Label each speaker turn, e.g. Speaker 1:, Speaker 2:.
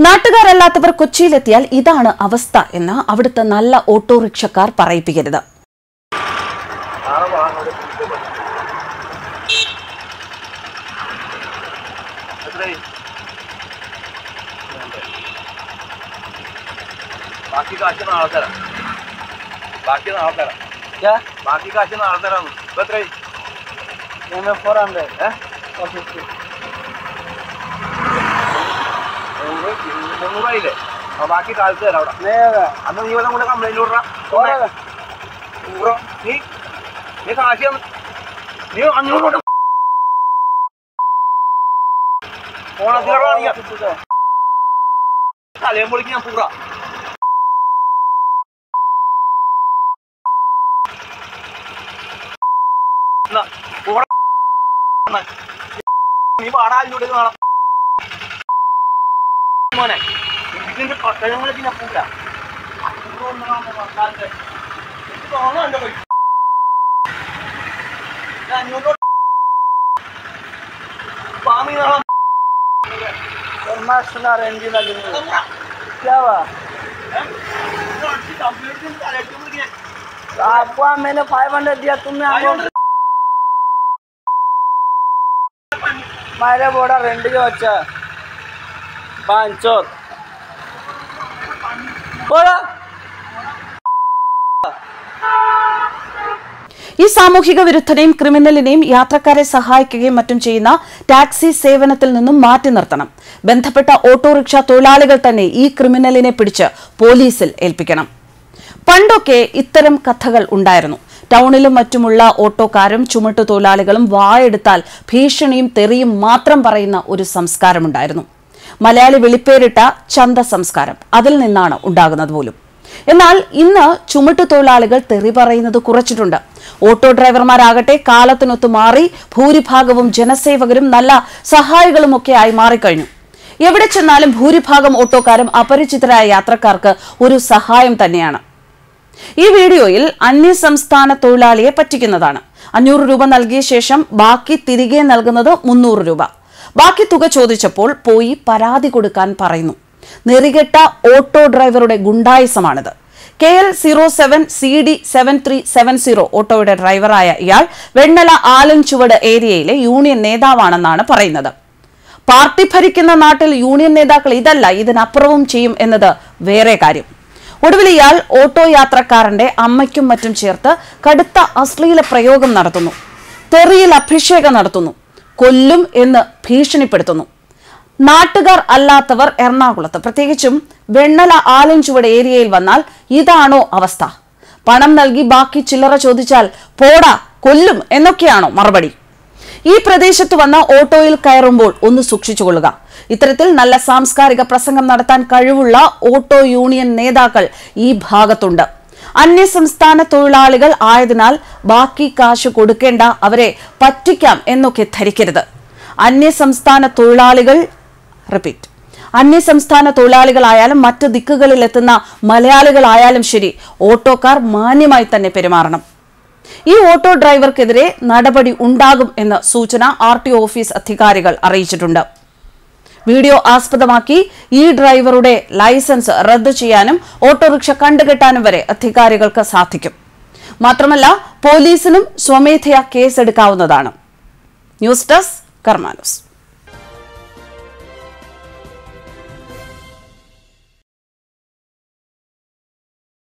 Speaker 1: നാട്ടുകാരല്ലാത്തവർ കൊച്ചിയിലെത്തിയാൽ ഇതാണ് അവസ്ഥ എന്ന് അവിടുത്തെ നല്ല ഓട്ടോറിക്ഷക്കാർ പറയിപ്പിക്കരുത്
Speaker 2: എത്രയായി? ബാക്കി കാശ് നാളെ തരാം ബാക്കി നാളെ തരാം
Speaker 3: क्या
Speaker 2: ബാക്കി കാശ് നാളെ തരാം ഇപ്പൊ എത്രയായി
Speaker 3: एम एफ फोर हंड्रेड
Speaker 2: ഏ?
Speaker 3: फोर फिफ्टी
Speaker 2: മുന്നൂറ് മുന്നൂറായില്ലേ ആ ബാക്കി കാലത്ത് തരാം അവിടെ
Speaker 3: नहीं होगा
Speaker 2: അന്ന് നീ വല്ല കൂടെ കംപ്ലൈന്റ് വിടറാ
Speaker 3: और होगा
Speaker 2: ബ്രോ, നീ നീ കാശ് തന്ന്- നീ അഞ്ഞൂറ് രൂപ ഓണത്തിലാണ് നീ തലയും പൊളിക്ക് ഞാൻ പൂറ എന്നാ, പൂറ. എന്നാ, നീ പാടാ അഞ്ഞൂറ് കാണാം മോനെ ഇതിന്റെ കട്ടഴങ്ങളൊക്കെ ഞാൻ പൂല പാമി നാളെ
Speaker 3: और मास्क सुना रहे एनजी लगी हुई है। क्या हुआ आपको मैंने फाइव हंड्रेड दिया तुमने आपको मेरे बोड़ा रेंडी వచ్చా पांचोत बोला
Speaker 1: ഈ സാമൂഹിക വിരുദ്ധനെയും ക്രിമിനലിനെയും യാത്രക്കാരെ സഹായിക്കുകയും മറ്റും ചെയ്യുന്ന ടാക്സി സേവനത്തിൽ നിന്നും മാറ്റി നിർത്തണം ബന്ധപ്പെട്ട ഓട്ടോറിക്ഷ തൊഴിലാളികൾ തന്നെ ഈ ക്രിമിനലിനെ പിടിച്ച് പോലീസിൽ ഏൽപ്പിക്കണം പണ്ടൊക്കെ ഇത്തരം കഥകൾ ഉണ്ടായിരുന്നു ടൗണിലും മറ്റുമുള്ള ഓട്ടോക്കാരും ചുമട്ടു തൊഴിലാളികളും വായെടുത്താൽ ഭീഷണിയും തെറിയും മാത്രം പറയുന്ന ഒരു സംസ്കാരമുണ്ടായിരുന്നു മലയാളി വിളിപ്പേരിട്ട ചന്ത സംസ്കാരം അതിൽ നിന്നാണ് ഉണ്ടാകുന്നത് പോലും എന്നാൽ ഇന്ന് ചുമട്ടു തൊഴിലാളികൾ തെറി പറയുന്നത് കുറച്ചിട്ടുണ്ട് ഓട്ടോ ഡ്രൈവർമാരാകട്ടെ കാലത്തിനൊത്ത് മാറി ഭൂരിഭാഗവും ജനസേവകരും നല്ല സഹായികളുമൊക്കെ ആയി മാറിക്കഴിഞ്ഞു എവിടെ ചെന്നാലും ഭൂരിഭാഗം ഓട്ടോക്കാരും അപരിചിതരായ യാത്രക്കാർക്ക് ഒരു സഹായം തന്നെയാണ് ഈ വീഡിയോയിൽ അന്യസംസ്ഥാന തൊഴിലാളിയെ പറ്റിക്കുന്നതാണ് അഞ്ഞൂറ് രൂപ നൽകിയ ശേഷം ബാക്കി തിരികെ നൽകുന്നത് മുന്നൂറ് രൂപ ബാക്കി തുക ചോദിച്ചപ്പോൾ പോയി പരാതി കൊടുക്കാൻ പറയുന്നു നെറികെട്ട ഓട്ടോ ഡ്രൈവറുടെ ഗുണ്ടായിസമാണിത് K L zero seven C D seven three seven zero ഓട്ടോയുടെ ഡ്രൈവറായ ഇയാൾ വെണ്ണല ആലൻചുവട് ഏരിയയിലെ യൂണിയൻ നേതാവാണെന്നാണ് പറയുന്നത് പാർട്ടി ഭരിക്കുന്ന നാട്ടിൽ യൂണിയൻ നേതാക്കൾ ഇതല്ല ഇതിനപ്പുറവും ചെയ്യും എന്നത് വേറെ കാര്യം ഒടുവിൽ ഇയാൾ ഓട്ടോ യാത്രക്കാരന്റെ അമ്മയ്ക്കും മറ്റും ചേർത്ത് കടുത്ത അശ്ലീല പ്രയോഗം നടത്തുന്നു തെറിയിൽ അഭിഷേകം നടത്തുന്നു കൊല്ലും എന്ന് ഭീഷണിപ്പെടുത്തുന്നു നാട്ടുകാർ അല്ലാത്തവർ എറണാകുളത്ത് പ്രത്യേകിച്ചും വെണ്ണല ആലഞ്ചുവട് ഏരിയയിൽ വന്നാൽ ഇതാണോ അവസ്ഥ പണം നൽകി ബാക്കി ചില്ലറ ചോദിച്ചാൽ പോടാ കൊല്ലും എന്നൊക്കെയാണോ മറുപടി ഈ പ്രദേശത്ത് വന്ന ഓട്ടോയിൽ കയറുമ്പോൾ ഒന്ന് സൂക്ഷിച്ചുകൊള്ളുക ഇത്തരത്തിൽ നല്ല സാംസ്കാരിക പ്രസംഗം നടത്താൻ കഴിവുള്ള ഓട്ടോ യൂണിയൻ നേതാക്കൾ ഈ ഭാഗത്തുണ്ട് അന്യസംസ്ഥാന തൊഴിലാളികൾ ആയതിനാൽ ബാക്കി കാശ് കൊടുക്കേണ്ട അവരെ പറ്റിക്കാം എന്നൊക്കെ ധരിക്കരുത് അന്യസംസ്ഥാന തൊഴിലാളികൾ റിപ്പീറ്റ് അന്യസംസ്ഥാന തൊഴിലാളികളായാലും മറ്റ് ദിക്കുകളിൽ എത്തുന്ന മലയാളികളായാലും ശരി ഓട്ടോക്കാർ മാന്യമായി തന്നെ പെരുമാറണം ഈ ഓട്ടോ ഡ്രൈവർക്കെതിരെ നടപടി ഉണ്ടാകും എന്ന് സൂചന ആർ ടി ഓഫീസ് അധികാരികൾ അറിയിച്ചിട്ടുണ്ട് വീഡിയോ ആസ്പദമാക്കി ഈ ഡ്രൈവറുടെ ലൈസൻസ് റദ്ദു ചെയ്യാനും ഓട്ടോറിക്ഷ കണ്ടുകെട്ടാനും വരെ അധികാരികൾക്ക് സാധിക്കും മാത്രമല്ല പോലീസിനും സ്വമേധയാ കേസെടുക്കാവുന്നതാണ് ന്യൂസ് ഡെസ്ക് കർമാനോസ്